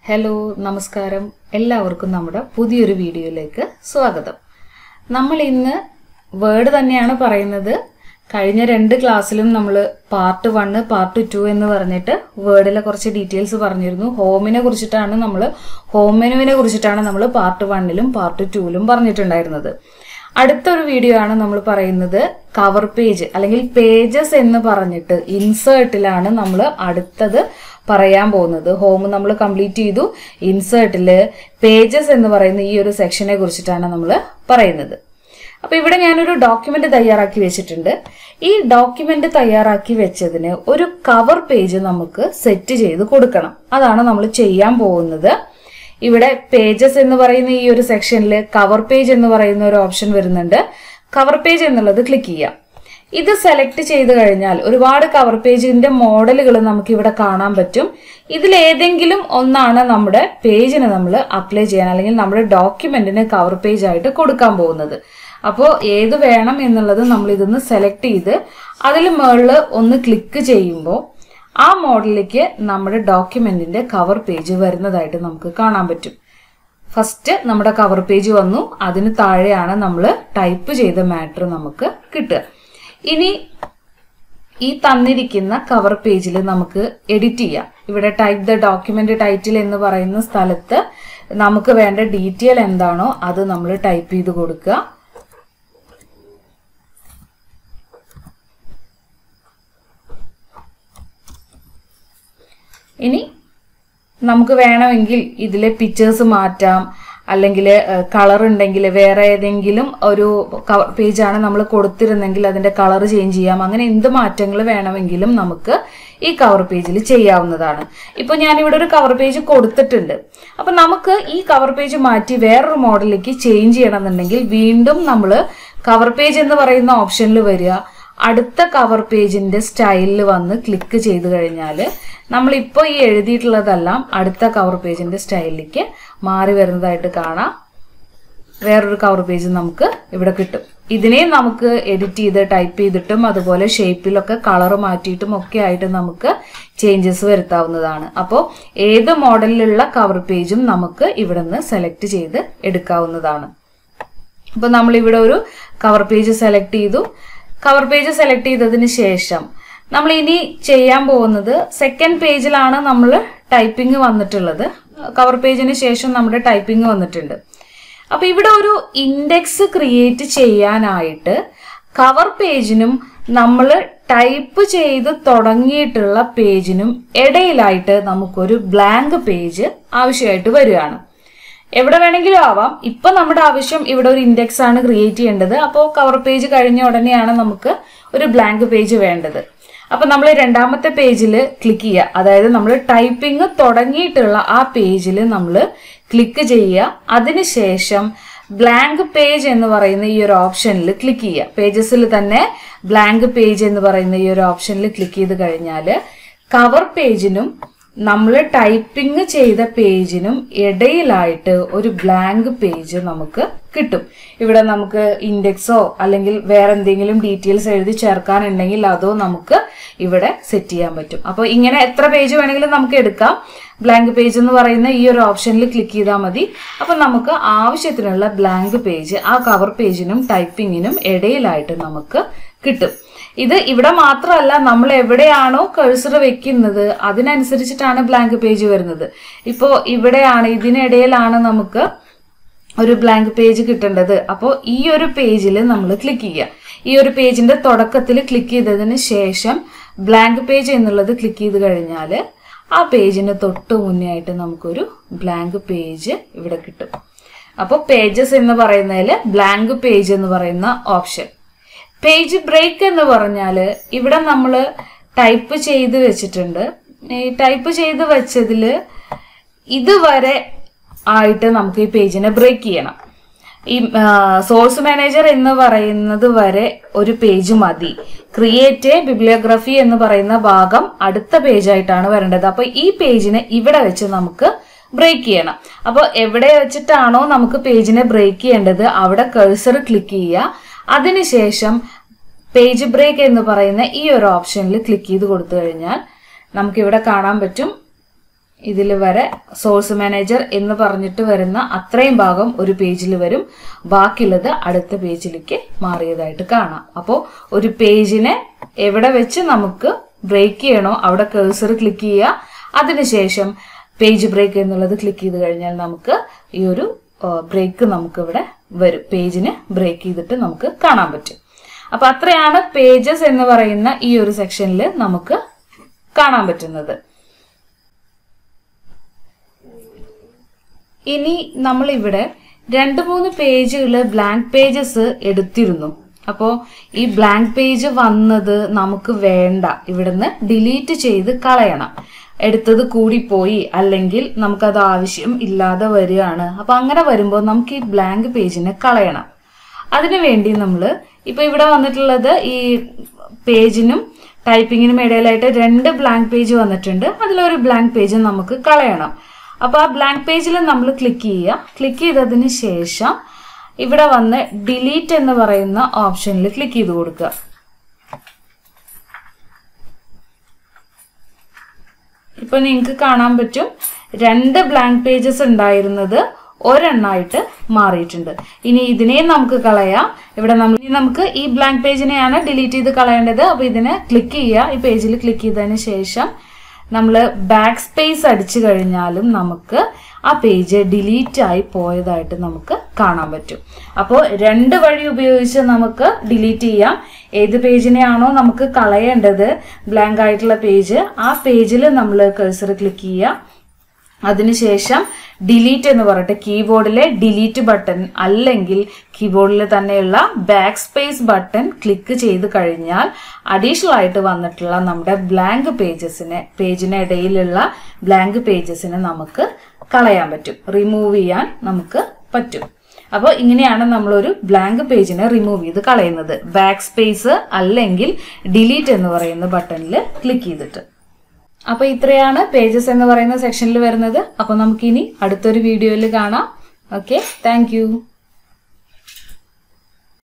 hello നമസ്കാരം എല്ലാവർക്കും നമ്മുടെ പുതിയൊരു വീഡിയോയിലേക്ക് സ്വാഗതം നമ്മൾ ഇന്ന് വേർഡ് തന്നെയാണ് പറയുന്നത് കഴിഞ്ഞ രണ്ട് ക്ലാസ്സിലും നമ്മൾ പാർട്ട് വണ്ണ് പാർട്ട് ടു എന്ന് പറഞ്ഞിട്ട് വേർഡിലെ കുറച്ച് ഡീറ്റെയിൽസ് പറഞ്ഞിരുന്നു ഹോമിനെ കുറിച്ചിട്ടാണ് നമ്മൾ ഹോം മെനുവിനെ കുറിച്ചിട്ടാണ് നമ്മൾ പാർട്ട് വണ്ണിലും പാർട്ട് ടുവിലും പറഞ്ഞിട്ടുണ്ടായിരുന്നത് അടുത്തൊരു വീഡിയോ ആണ് നമ്മൾ പറയുന്നത് കവർ പേജ് അല്ലെങ്കിൽ പേജസ് എന്ന് പറഞ്ഞിട്ട് ഇൻസേർട്ടിലാണ് നമ്മൾ അടുത്തത് പറയാൻ പോകുന്നത് ഹോം നമ്മൾ കംപ്ലീറ്റ് ചെയ്തു ഇൻസേർട്ടില് പേജസ് എന്ന് പറയുന്ന ഈ ഒരു സെക്ഷനെ കുറിച്ചിട്ടാണ് നമ്മൾ പറയുന്നത് അപ്പൊ ഇവിടെ ഞാനൊരു ഡോക്യുമെന്റ് തയ്യാറാക്കി വെച്ചിട്ടുണ്ട് ഈ ഡോക്യുമെന്റ് തയ്യാറാക്കി വെച്ചതിന് ഒരു കവർ പേജ് നമുക്ക് സെറ്റ് ചെയ്ത് കൊടുക്കണം അതാണ് നമ്മൾ ചെയ്യാൻ പോകുന്നത് ഇവിടെ പേജസ് എന്ന് പറയുന്ന ഈ ഒരു സെക്ഷനിൽ കവർ പേജ് എന്ന് പറയുന്ന ഒരു ഓപ്ഷൻ വരുന്നുണ്ട് കവർ പേജ് എന്നുള്ളത് ക്ലിക്ക് ചെയ്യാം ഇത് സെലക്ട് ചെയ്ത് കഴിഞ്ഞാൽ ഒരുപാട് കവർ പേജിന്റെ മോഡലുകൾ നമുക്ക് ഇവിടെ കാണാൻ പറ്റും ഇതിൽ ഏതെങ്കിലും ഒന്നാണ് നമ്മുടെ പേജിന് നമ്മൾ അപ്ലൈ ചെയ്യാൻ അല്ലെങ്കിൽ നമ്മുടെ ഡോക്യുമെന്റിന് കവർ പേജ് ആയിട്ട് കൊടുക്കാൻ പോകുന്നത് അപ്പോൾ ഏത് വേണം എന്നുള്ളത് നമ്മൾ ഇതൊന്ന് സെലക്ട് ചെയ്ത് അതിൽ മുകളിൽ ഒന്ന് ക്ലിക്ക് ചെയ്യുമ്പോൾ ആ മോഡലിലേക്ക് നമ്മുടെ ഡോക്യുമെന്റിന്റെ കവർ പേജ് വരുന്നതായിട്ട് നമുക്ക് കാണാൻ പറ്റും ഫസ്റ്റ് നമ്മുടെ കവർ പേജ് വന്നു അതിന് താഴെയാണ് നമ്മൾ ടൈപ്പ് ചെയ്ത മാറ്റർ നമുക്ക് കിട്ടുക ഇനി ഈ തന്നിരിക്കുന്ന കവർ പേജിൽ നമുക്ക് എഡിറ്റ് ചെയ്യാം ഇവിടെ ടൈപ്പ് ദ ഡോക്യുമെന്റ് ടൈറ്റിൽ എന്ന് പറയുന്ന സ്ഥലത്ത് നമുക്ക് വേണ്ട ഡീറ്റെയിൽ എന്താണോ അത് നമ്മൾ ടൈപ്പ് ചെയ്ത് കൊടുക്കുക ഇനി നമുക്ക് വേണമെങ്കിൽ ഇതിലെ പിക്ചേഴ്സ് മാറ്റാം അല്ലെങ്കിൽ കളർ ഉണ്ടെങ്കിൽ വേറെ ഏതെങ്കിലും ഒരു കവർ പേജാണ് നമ്മൾ കൊടുത്തിരുന്നെങ്കിൽ അതിന്റെ കളർ ചേഞ്ച് ചെയ്യാം അങ്ങനെ എന്ത് മാറ്റങ്ങൾ വേണമെങ്കിലും നമുക്ക് ഈ കവർ പേജിൽ ചെയ്യാവുന്നതാണ് ഇപ്പൊ ഞാനിവിടെ ഒരു കവർ പേജ് കൊടുത്തിട്ടുണ്ട് അപ്പൊ നമുക്ക് ഈ കവർ പേജ് മാറ്റി വേറൊരു മോഡലിലേക്ക് ചേഞ്ച് ചെയ്യണമെന്നുണ്ടെങ്കിൽ വീണ്ടും നമ്മൾ കവർ പേജ് എന്ന് പറയുന്ന ഓപ്ഷനിൽ വരിക അടുത്ത കവർ പേജിന്റെ സ്റ്റൈലിൽ വന്ന് ക്ലിക്ക് ചെയ്ത് കഴിഞ്ഞാൽ നമ്മളിപ്പോൾ ഈ എഴുതിയിട്ടുള്ളതെല്ലാം അടുത്ത കവർ പേജിന്റെ സ്റ്റൈലിലേക്ക് മാറി വരുന്നതായിട്ട് കാണാം വേറൊരു കവർ പേജ് നമുക്ക് ഇവിടെ കിട്ടും ഇതിനെയും നമുക്ക് എഡിറ്റ് ചെയ്ത് ടൈപ്പ് ചെയ്തിട്ടും അതുപോലെ ഷേപ്പിലൊക്കെ കളർ മാറ്റിയിട്ടും ഒക്കെ ആയിട്ട് നമുക്ക് ചേഞ്ചസ് വരുത്താവുന്നതാണ് അപ്പോൾ ഏത് മോഡലിലുള്ള കവർ പേജും നമുക്ക് ഇവിടെ നിന്ന് സെലക്ട് ചെയ്ത് എടുക്കാവുന്നതാണ് അപ്പോൾ നമ്മളിവിടെ ഒരു കവർ പേജ് സെലക്ട് ചെയ്തു കവർ പേജ് സെലക്ട് ചെയ്തതിന് ശേഷം നമ്മൾ ഇനി ചെയ്യാൻ പോകുന്നത് സെക്കൻഡ് പേജിലാണ് നമ്മൾ ടൈപ്പിംഗ് വന്നിട്ടുള്ളത് കവർ പേജിന് ശേഷം നമ്മുടെ ടൈപ്പിംഗ് വന്നിട്ടുണ്ട് അപ്പൊ ഇവിടെ ഒരു ഇൻഡെക്സ് ക്രിയേറ്റ് ചെയ്യാനായിട്ട് കവർ പേജിനും നമ്മൾ ടൈപ്പ് ചെയ്ത് തുടങ്ങിയിട്ടുള്ള പേജിനും ഇടയിലായിട്ട് നമുക്കൊരു ബ്ലാങ്ക് പേജ് ആവശ്യമായിട്ട് വരികയാണ് എവിടെ വേണമെങ്കിലും ആവാം ഇപ്പൊ നമ്മുടെ ആവശ്യം ഇവിടെ ഒരു ഇൻഡെക്സ് ആണ് ക്രിയേറ്റ് ചെയ്യേണ്ടത് അപ്പോൾ കവർ പേജ് കഴിഞ്ഞ ഉടനെയാണ് നമുക്ക് ഒരു ബ്ലാങ്ക് പേജ് വേണ്ടത് അപ്പൊ നമ്മൾ രണ്ടാമത്തെ പേജിൽ ക്ലിക്ക് ചെയ്യുക അതായത് നമ്മൾ ടൈപ്പിംഗ് തുടങ്ങിയിട്ടുള്ള ആ പേജിൽ നമ്മൾ ക്ലിക്ക് ചെയ്യുക അതിനുശേഷം ബ്ലാങ്ക് പേജ് എന്ന് പറയുന്ന ഈ ഒരു ഓപ്ഷനിൽ ക്ലിക്ക് ചെയ്യുക പേജസിൽ തന്നെ ബ്ലാങ്ക് പേജ് എന്ന് പറയുന്ന ഈ ഒരു ഓപ്ഷനിൽ ക്ലിക്ക് ചെയ്ത് കഴിഞ്ഞാൽ കവർ പേജിനും നമ്മൾ ടൈപ്പിംഗ് ചെയ്ത പേജിനും ഇടയിലായിട്ട് ഒരു ബ്ലാങ്ക് പേജ് നമുക്ക് കിട്ടും ഇവിടെ നമുക്ക് ഇൻഡെക്സോ അല്ലെങ്കിൽ വേറെ എന്തെങ്കിലും ഡീറ്റെയിൽസ് എഴുതി ചേർക്കാനുണ്ടെങ്കിൽ അതോ നമുക്ക് ഇവിടെ സെറ്റ് ചെയ്യാൻ പറ്റും അപ്പോൾ ഇങ്ങനെ എത്ര പേജ് വേണമെങ്കിലും നമുക്ക് എടുക്കാം ബ്ലാങ്ക് പേജ് എന്ന് പറയുന്ന ഈ ഒരു ഓപ്ഷനിൽ ക്ലിക്ക് ചെയ്താൽ മതി അപ്പം നമുക്ക് ആവശ്യത്തിനുള്ള ബ്ലാങ്ക് പേജ് ആ കവർ പേജിനും ടൈപ്പിങ്ങിനും ഇടയിലായിട്ട് നമുക്ക് കിട്ടും ഇത് ഇവിടെ മാത്രമല്ല നമ്മൾ എവിടെയാണോ കഴ്സർ വെക്കുന്നത് അതിനനുസരിച്ചിട്ടാണ് ബ്ലാങ്ക് പേജ് വരുന്നത് ഇപ്പോൾ ഇവിടെയാണ് ഇതിനിടയിലാണ് നമുക്ക് ഒരു ബ്ലാങ്ക് പേജ് കിട്ടേണ്ടത് അപ്പോൾ ഈ ഒരു പേജിൽ നമ്മൾ ക്ലിക്ക് ചെയ്യുക ഈ ഒരു പേജിന്റെ തുടക്കത്തിൽ ക്ലിക്ക് ചെയ്തതിന് ശേഷം ബ്ലാങ്ക് പേജ് എന്നുള്ളത് ക്ലിക്ക് ചെയ്ത് കഴിഞ്ഞാൽ ആ പേജിന് തൊട്ട് മുന്നേ ആയിട്ട് നമുക്കൊരു ബ്ലാങ്ക് പേജ് ഇവിടെ കിട്ടും അപ്പോൾ പേജസ് എന്ന് പറയുന്നതിൽ ബ്ലാങ്ക് പേജ് എന്ന് പറയുന്ന ഓപ്ഷൻ പേജ് ബ്രേക്ക് എന്ന് പറഞ്ഞാൽ ഇവിടെ നമ്മൾ ടൈപ്പ് ചെയ്ത് വെച്ചിട്ടുണ്ട് ഈ ടൈപ്പ് ചെയ്ത് വെച്ചതിൽ ഇതുവരെ ആയിട്ട് നമുക്ക് ഈ പേജിനെ ബ്രേക്ക് ചെയ്യണം ഈ സോഴ്സ് മാനേജർ എന്ന് പറയുന്നത് വരെ ഒരു പേജ് മതി ക്രിയേറ്റ് ബിബ്ലിയോഗ്രഫി എന്ന് പറയുന്ന ഭാഗം അടുത്ത പേജായിട്ടാണ് വരേണ്ടത് അപ്പൊ ഈ പേജിനെ ഇവിടെ വെച്ച് നമുക്ക് ബ്രേക്ക് ചെയ്യണം അപ്പോൾ എവിടെ വെച്ചിട്ടാണോ നമുക്ക് പേജിനെ ബ്രേക്ക് ചെയ്യേണ്ടത് അവിടെ കഴ്സർ ക്ലിക്ക് ചെയ്യുക അതിനുശേഷം പേജ് ബ്രേക്ക് എന്ന് പറയുന്ന ഈ ഒരു ഓപ്ഷനിൽ ക്ലിക്ക് ചെയ്ത് കൊടുത്തു കഴിഞ്ഞാൽ നമുക്കിവിടെ കാണാൻ പറ്റും ഇതിൽ വരെ സോഴ്സ് മാനേജർ എന്ന് പറഞ്ഞിട്ട് വരുന്ന അത്രയും ഭാഗം ഒരു പേജിൽ വരും ബാക്കിയുള്ളത് അടുത്ത പേജിലേക്ക് മാറിയതായിട്ട് കാണാം അപ്പോൾ ഒരു പേജിനെ എവിടെ വെച്ച് നമുക്ക് ബ്രേക്ക് ചെയ്യണോ അവിടെ കേഴ്സർ ക്ലിക്ക് ചെയ്യുക അതിനുശേഷം പേജ് ബ്രേക്ക് എന്നുള്ളത് ക്ലിക്ക് ചെയ്ത് കഴിഞ്ഞാൽ നമുക്ക് ഈ ഒരു ബ്രേക്ക് നമുക്ക് ഇവിടെ വരും പേജിന് ബ്രേക്ക് ചെയ്തിട്ട് നമുക്ക് കാണാൻ പറ്റും അപ്പൊ അത്രയാണ് പേജസ് എന്ന് പറയുന്ന ഈ ഒരു സെക്ഷനിൽ നമുക്ക് കാണാൻ പറ്റുന്നത് ഇനി നമ്മൾ ഇവിടെ രണ്ട് മൂന്ന് പേജുകൾ ബ്ലാങ്ക് പേജസ് എടുത്തിരുന്നു അപ്പോൾ ഈ ബ്ലാങ്ക് പേജ് വന്നത് നമുക്ക് വേണ്ട ഇവിടുന്ന് ഡിലീറ്റ് ചെയ്ത് കളയണം എടുത്തത് കൂടിപ്പോയി അല്ലെങ്കിൽ നമുക്കത് ആവശ്യം ഇല്ലാതെ വരികയാണ് അപ്പൊ അങ്ങനെ വരുമ്പോൾ നമുക്ക് ഈ ബ്ലാങ്ക് പേജിനെ കളയണം അതിനു വേണ്ടി നമ്മൾ ഇപ്പൊ ഇവിടെ വന്നിട്ടുള്ളത് ഈ പേജിനും ടൈപ്പിങ്ങിനും ഇടയിലായിട്ട് രണ്ട് ബ്ലാങ്ക് പേജ് വന്നിട്ടുണ്ട് അതിലൊരു ബ്ലാങ്ക് പേജ് നമുക്ക് കളയണം അപ്പൊ ആ ബ്ലാങ്ക് പേജിൽ നമ്മൾ ക്ലിക്ക് ചെയ്യുക ക്ലിക്ക് ചെയ്തതിന് ശേഷം ഇവിടെ വന്ന് ഡിലീറ്റ് എന്ന് പറയുന്ന ഓപ്ഷനിൽ ക്ലിക്ക് ചെയ്ത് കൊടുക്കുക ഇപ്പൊ നിങ്ങൾക്ക് കാണാൻ പറ്റും രണ്ട് ബ്ലാങ്ക് പേജസ് ഉണ്ടായിരുന്നത് ഒരെണ്ണമായിട്ട് മാറിയിട്ടുണ്ട് ഇനി ഇതിനെയും നമുക്ക് കളയാം ഇവിടെ നമ്മൾ ഇനി നമുക്ക് ഈ ബ്ലാങ്ക് പേജിനെയാണ് ഡിലീറ്റ് ചെയ്ത് കളയേണ്ടത് അപ്പൊ ഇതിനെ ക്ലിക്ക് ചെയ്യുക ഈ പേജിൽ ക്ലിക്ക് ചെയ്തതിന് ശേഷം നമ്മൾ ബാക്ക് സ്പേസ് അടിച്ചു കഴിഞ്ഞാലും നമുക്ക് ആ പേജ് ഡിലീറ്റ് ആയി പോയതായിട്ട് നമുക്ക് കാണാൻ പറ്റും അപ്പോൾ രണ്ട് വഴി ഉപയോഗിച്ച് നമുക്ക് ഡിലീറ്റ് ചെയ്യാം ഏത് പേജിനെയാണോ നമുക്ക് കളയേണ്ടത് ബ്ലാങ്ക് ആയിട്ടുള്ള പേജ് ആ പേജിൽ നമ്മൾ കഴ്സർ ക്ലിക്ക് ചെയ്യുക അതിനുശേഷം ഡിലീറ്റ് എന്ന് പറഞ്ഞിട്ട് കീബോർഡിലെ ഡിലീറ്റ് ബട്ടൺ അല്ലെങ്കിൽ കീബോർഡിൽ തന്നെയുള്ള ബാക്ക് സ്പേസ് ബട്ടൺ ക്ലിക്ക് ചെയ്ത് കഴിഞ്ഞാൽ അഡീഷണൽ ആയിട്ട് വന്നിട്ടുള്ള നമ്മുടെ ബ്ലാങ്ക് പേജസിനെ പേജിന് ഇടയിലുള്ള ബ്ലാങ്ക് പേജസിനെ നമുക്ക് കളയാൻ പറ്റും റിമൂവ് ചെയ്യാൻ നമുക്ക് പറ്റും അപ്പോൾ ഇങ്ങനെയാണ് നമ്മളൊരു ബ്ലാങ്ക് പേജിനെ റിമൂവ് ചെയ്ത് കളയുന്നത് ബാക്ക് സ്പേസ് അല്ലെങ്കിൽ ഡിലീറ്റ് എന്ന് പറയുന്ന ബട്ടണിൽ ക്ലിക്ക് ചെയ്തിട്ട് അപ്പൊ ഇത്രയാണ് പേജസ് എന്ന് പറയുന്ന സെക്ഷനിൽ വരുന്നത് അപ്പൊ നമുക്കിനി അടുത്തൊരു വീഡിയോയിൽ കാണാം ഓക്കെ താങ്ക്